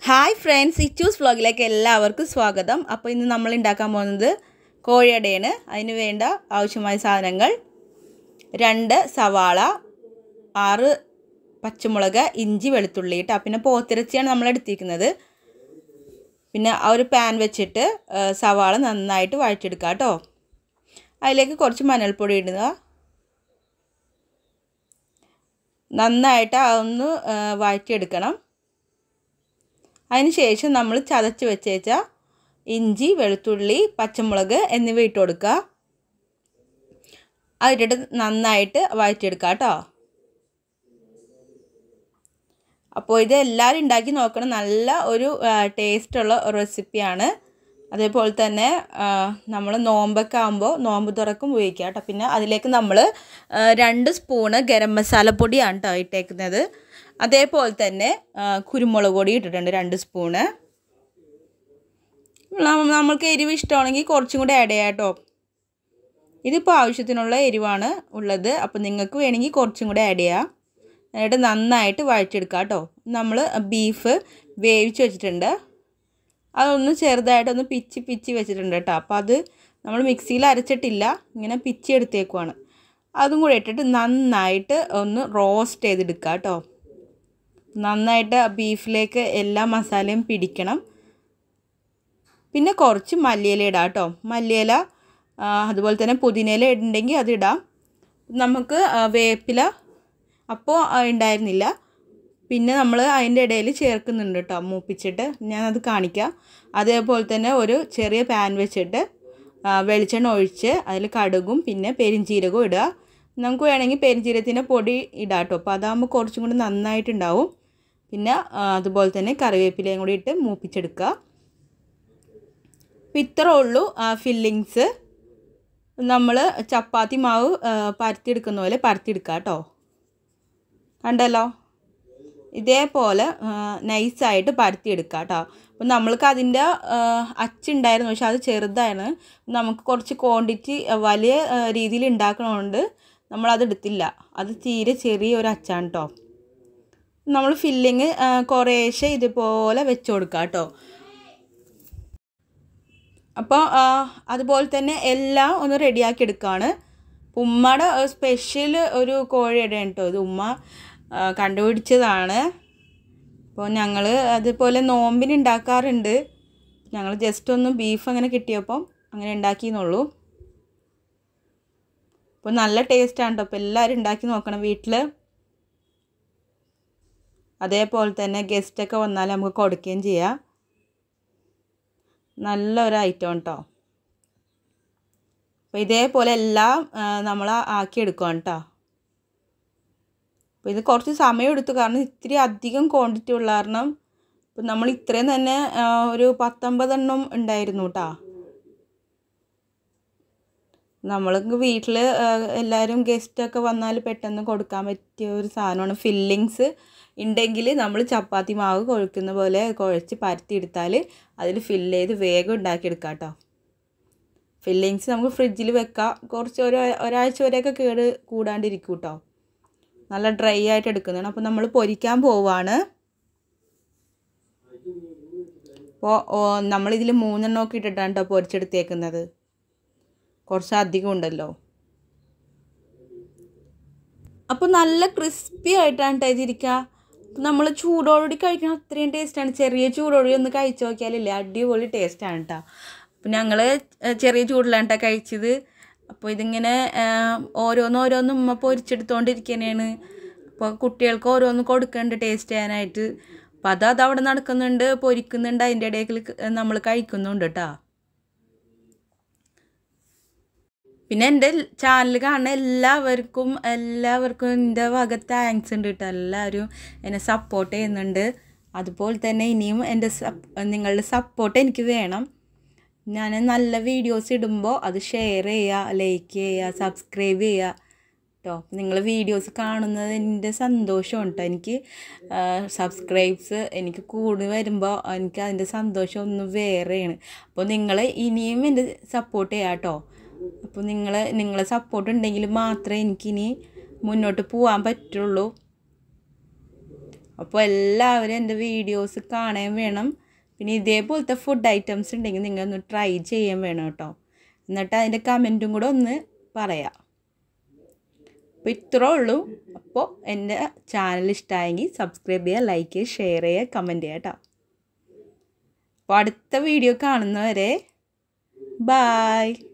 hi friends Ichu's വ്ളോഗിലേക്ക് എല്ലാവർക്കും സ്വാഗതം അപ്പോൾ ഇന്ന് നമ്മൾ ഉണ്ടാക്കാൻ പോകുന്നത് കോഴിയടയാണ് അതിന് വേണ്ട ആവശ്യമായ സാധനങ്ങൾ രണ്ട് സവാള ആറ് പച്ചമുളക് ഇഞ്ചി വെളുത്തുള്ളി കേട്ടോ പിന്നെ പോത്തിറച്ചിയാണ് നമ്മൾ എടുത്തിരിക്കുന്നത് പിന്നെ ആ ഒരു പാൻ വെച്ചിട്ട് ആ, സവാള നന്നായിട്ട് വഴറ്റിയെടുക്കുക കേട്ടോ അതിലേക്ക് കുറച്ച് മഞ്ഞൾപ്പൊടി ഇടുക നന്നായിട്ട് അതൊന്ന് ആ, വഴറ്റിയെടുക്കണം അതിന് ശേഷം നമ്മൾ ചതച്ച് വെച്ചേച്ച ഇഞ്ചി വെളുത്തുള്ളി പച്ചമുളക് എന്നിവ ഇട്ട് കൊടുക്കുക അതിട്ടിട്ട് നന്നായിട്ട് വഴറ്റിയെടുക്കുക കേട്ടോ അപ്പോൾ ഇത് എല്ലാവരും ഉണ്ടാക്കി നോക്കണം നല്ല ഒരു ടേസ്റ്റുള്ള റെസിപ്പിയാണ് അതേപോലെ തന്നെ നമ്മൾ നോമ്പൊക്കെ ആകുമ്പോൾ നോമ്പ് തുറക്കും ഉപയോഗിക്കുക കേട്ടോ പിന്നെ അതിലേക്ക് നമ്മൾ രണ്ട് സ്പൂണ് ഗരം മസാലപ്പൊടിയാണ് കേട്ടോ ഇട്ടേക്കുന്നത് അതേപോലെ തന്നെ ആ, കുരുമുളക് പൊടി ഇട്ടിട്ടുണ്ട് രണ്ട് സ്പൂണ് നമ്മ- നമ്മൾക്ക് എരിവ് ഇഷ്ടമാണെങ്കിൽ കുറച്ചും കൂടി ആഡ് ചെയ്യാം കേട്ടോ ഇതിപ്പോൾ ആവശ്യത്തിനുള്ള എരിവാണ് ഉള്ളത് അപ്പോൾ നിങ്ങൾക്ക് വേണമെങ്കിൽ കുറച്ചും കൂടി ആഡ് ചെയ്യാം എന്നിട്ട് നന്നായിട്ട് വഴറ്റിയെടുക്കുക കേട്ടോ നമ്മൾ ബീഫ് വേവിച്ച് വെച്ചിട്ടുണ്ട് അതൊന്ന് ചെറുതായിട്ടൊന്ന് പിച്ചി പിച്ചി വെച്ചിട്ടുണ്ട് കേട്ടോ അപ്പോൾ അത് നമ്മൾ മിക്സിയിൽ അരച്ചിട്ടില്ല ഇങ്ങനെ പിച്ചി എടുത്തേക്കുവാണ് അതും കൂടി ഇട്ടിട്ട് നന്നായിട്ട് ഒന്ന് റോസ്റ്റ് ചെയ്തെടുക്കുക കേട്ടോ നന്നായിട്ട് ബീഫിലേക്ക് എല്ലാ മസാലയും പിടിക്കണം പിന്നെ കുറച്ച് മല്ലിയില ഇടാം കേട്ടോ മല്ലിയില ആ, അതുപോലെ തന്നെ പുതിനയില ഉണ്ടെങ്കിൽ അത് ഇടാം നമുക്ക് ആ, വേപ്പില അപ്പോൾ ആ, ഉണ്ടായിരുന്നില്ല പിന്നെ നമ്മൾ അതിൻ്റെ ഇടയിൽ ചേർക്കുന്നുണ്ട് കേട്ടോ മൂപ്പിച്ചിട്ട് ഞാനത് കാണിക്കാം അതേപോലെ തന്നെ ഒരു ചെറിയ പാൻ വെച്ചിട്ട് ആ, വെളിച്ചെണ്ണ ഒഴിച്ച് അതിൽ കടുകും പിന്നെ പെരിഞ്ചീരകവും ഇടുക നമുക്ക് വേണമെങ്കിൽ പെരിഞ്ചീരകത്തിൻ്റെ പൊടി ഇടാം കേട്ടോ അപ്പോൾ അതാകുമ്പോൾ കുറച്ചും കൂടി നന്നായിട്ടുണ്ടാവും പിന്നെ ആ, അതുപോലെ തന്നെ കറിവേപ്പിലയും കൂടി ഇട്ട് മൂപ്പിച്ചെടുക്കുക അപ്പോൾ ഇത്രേ ഉള്ളൂ ഫില്ലിങ്സ് നമ്മൾ ചപ്പാത്തി മാവ് ആ, പരത്തിയെടുക്കുന്ന പോലെ പരത്തിയെടുക്കുക കേട്ടോ കണ്ടല്ലോ ഇതേപോലെ നൈസായിട്ട് പരത്തിയെടുക്കുക കേട്ടോ അപ്പം നമ്മൾക്ക് അതിൻ്റെ അച്ചുണ്ടായിരുന്നു പക്ഷെ അത് ചെറുതാണ് നമുക്ക് കുറച്ച് ക്വാണ്ടിറ്റി വലിയ ആ, രീതിയിൽ ഉണ്ടാക്കണതുകൊണ്ട് നമ്മളത് എടുത്തില്ല അത് തീരെ ചെറിയ ഒരു അച്ചാണ് കേട്ടോ നമ്മൾ ഫില്ലിങ് കുറേശ്ശെ ഇതുപോലെ വെച്ച് കൊടുക്കുക കേട്ടോ അപ്പോൾ അതുപോലെ തന്നെ എല്ലാം ഒന്ന് റെഡിയാക്കി എടുക്കുകയാണ് ഉമ്മയുടെ സ്പെഷ്യൽ ഒരു കോഴിയുടെയാണ് കേട്ടോ ഇത് ഉമ്മ ആ, കണ്ടുപിടിച്ചതാണ് അപ്പോൾ ഞങ്ങൾ അതുപോലെ നോമ്പിന് ഉണ്ടാക്കാറുണ്ട് ഞങ്ങൾ ജസ്റ്റ് ഒന്ന് ബീഫ് അങ്ങനെ കിട്ടിയപ്പം അങ്ങനെ ഉണ്ടാക്കിയെന്നുള്ളൂ അപ്പോൾ നല്ല ടേസ്റ്റാണ് കേട്ടോ അപ്പോൾ എല്ലാവരും ഉണ്ടാക്കി നോക്കണം വീട്ടിൽ അതേപോലെ തന്നെ ഗസ്റ്റൊക്കെ വന്നാൽ നമുക്ക് കൊടുക്കുകയും ചെയ്യാം നല്ലൊരു ഐറ്റം കേട്ടോ അപ്പോൾ ഇതേപോലെ എല്ലാം നമ്മൾ ആക്കിയെടുക്കണം കേട്ടോ അപ്പോൾ ഇത് കുറച്ച് സമയം എടുത്തു കാരണം ഇത്തിരി അധികം ക്വാണ്ടിറ്റി ഉള്ള കാരണം ഇപ്പം നമ്മൾ ഇത്രയും തന്നെ ആ, ഒരു പത്തൊമ്പതെണ്ണം ഉണ്ടായിരുന്നു കേട്ടോ നമ്മൾക്ക് വീട്ടിൽ എല്ലാവരും ഗസ്റ്റൊക്കെ വന്നാൽ പെട്ടെന്ന് കൊടുക്കാൻ പറ്റിയ ഒരു സാധനമാണ് ഫില്ലിങ്സ് ഉണ്ടെങ്കിൽ നമ്മൾ ചപ്പാത്തി മാവ് കുഴക്കുന്ന പോലെ കുഴച്ച് പരത്തിയെടുത്താൽ അതിൽ ഫില്ല് ചെയ്ത് വേഗം ഉണ്ടാക്കിയെടുക്കാം കേട്ടോ ഫില്ലിങ്സ് നമുക്ക് ഫ്രിഡ്ജിൽ വെക്കാം കുറച്ച് ഒരു ഒരാഴ്ച വരെയൊക്കെ കേട് കൂടാണ്ടിരിക്കും കേട്ടോ നല്ല ഡ്രൈ ആയിട്ട് എടുക്കുന്നതാണ് അപ്പോൾ നമ്മൾ പൊരിക്കാൻ പോവാണ് അപ്പോൾ നമ്മളിതിൽ മൂന്നെണ്ണമൊക്കെ ഇട്ടിട്ടാണ് കേട്ടോ പൊരിച്ചെടുത്തേക്കുന്നത് കുറച്ച് അധികം ഉണ്ടല്ലോ അപ്പോൾ നല്ല ക്രിസ്പി ആയിട്ടാണ് കേട്ടോ ഇതിരിക്കുക നമ്മൾ ചൂടോടുകൂടി കഴിക്കണം അത്രയും ടേസ്റ്റാണ് ചെറിയ ചൂടോടുകൂടി ഒന്ന് കഴിച്ചു നോക്കിയാലില്ലേ അടിപൊളി ടേസ്റ്റാണ് കേട്ടോ അപ്പോൾ ഞങ്ങൾ ചെറിയ ചൂടിലാണ് കേട്ടോ കഴിച്ചത് അപ്പോൾ ഇതിങ്ങനെ ആ, ഓരോന്ന് ഓരോന്ന് ഉമ്മ പൊരിച്ചെടുത്തോണ്ടിരിക്കണേണ് അപ്പോൾ കുട്ടികൾക്ക് ഓരോന്ന് കൊടുക്കുന്നുണ്ട് ടേസ്റ്റ് ചെയ്യാനായിട്ട് അപ്പോൾ അത് അത് അവിടെ നടക്കുന്നുണ്ട് പൊരിക്കുന്നുണ്ട് അതിൻ്റെ ഇടയിൽ നമ്മൾ കഴിക്കുന്നുണ്ട് കേട്ടോ പിന്നെ എൻ്റെ ചാനൽ കാണുന്ന എല്ലാവർക്കും എല്ലാവർക്കും എൻ്റെ വക താങ്ക്സ് ഉണ്ട് കേട്ടോ എല്ലാവരും എന്നെ സപ്പോർട്ട് ചെയ്യുന്നുണ്ട് അതുപോലെ തന്നെ ഇനിയും എൻ്റെ സപ്പ് നിങ്ങളുടെ സപ്പോർട്ട് എനിക്ക് വേണം ഞാൻ നല്ല വീഡിയോസ് ഇടുമ്പോൾ അത് ഷെയർ ചെയ്യുക ലൈക്ക് ചെയ്യുക സബ്സ്ക്രൈബ് ചെയ്യുക കേട്ടോ നിങ്ങൾ വീഡിയോസ് കാണുന്നത് എൻ്റെ സന്തോഷമാണ് കേട്ടോ എനിക്ക് സബ്സ്ക്രൈബ്സ് എനിക്ക് കൂടി വരുമ്പോൾ എനിക്ക് അതിൻ്റെ സന്തോഷം ഒന്ന് വേറെയാണ് അപ്പോൾ നിങ്ങൾ ഇനിയും എൻ്റെ സപ്പോർട്ട് ചെയ്യാം കേട്ടോ അപ്പോൾ നിങ്ങൾ നിങ്ങളെ സപ്പോർട്ട് ഉണ്ടെങ്കിൽ മാത്രമേ എനിക്കിനി മുന്നോട്ട് പോകാൻ പറ്റുള്ളൂ അപ്പോൾ എല്ലാവരും എൻ്റെ വീഡിയോസ് കാണാൻ വേണം പിന്നെ ഇതേപോലത്തെ ഫുഡ് ഐറ്റംസ് ഉണ്ടെങ്കിൽ നിങ്ങൾ ഒന്ന് ട്രൈ ചെയ്യാൻ വേണം കേട്ടോ എന്നിട്ട് അതിൻ്റെ കമൻറ്റും കൂടെ ഒന്ന് പറയാം അപ്പോൾ ഇത്രേ ഉള്ളൂ അപ്പോൾ എൻ്റെ ചാനൽ ഇഷ്ടമായെങ്കിൽ സബ്സ്ക്രൈബ് ചെയ്യുക ലൈക്ക് ചെയ്യുക ഷെയർ ചെയ്യുക കമൻറ്റ് ചെയ്യുക കേട്ടോ അപ്പോൾ അടുത്ത വീഡിയോ കാണുന്നവരെ ബായ്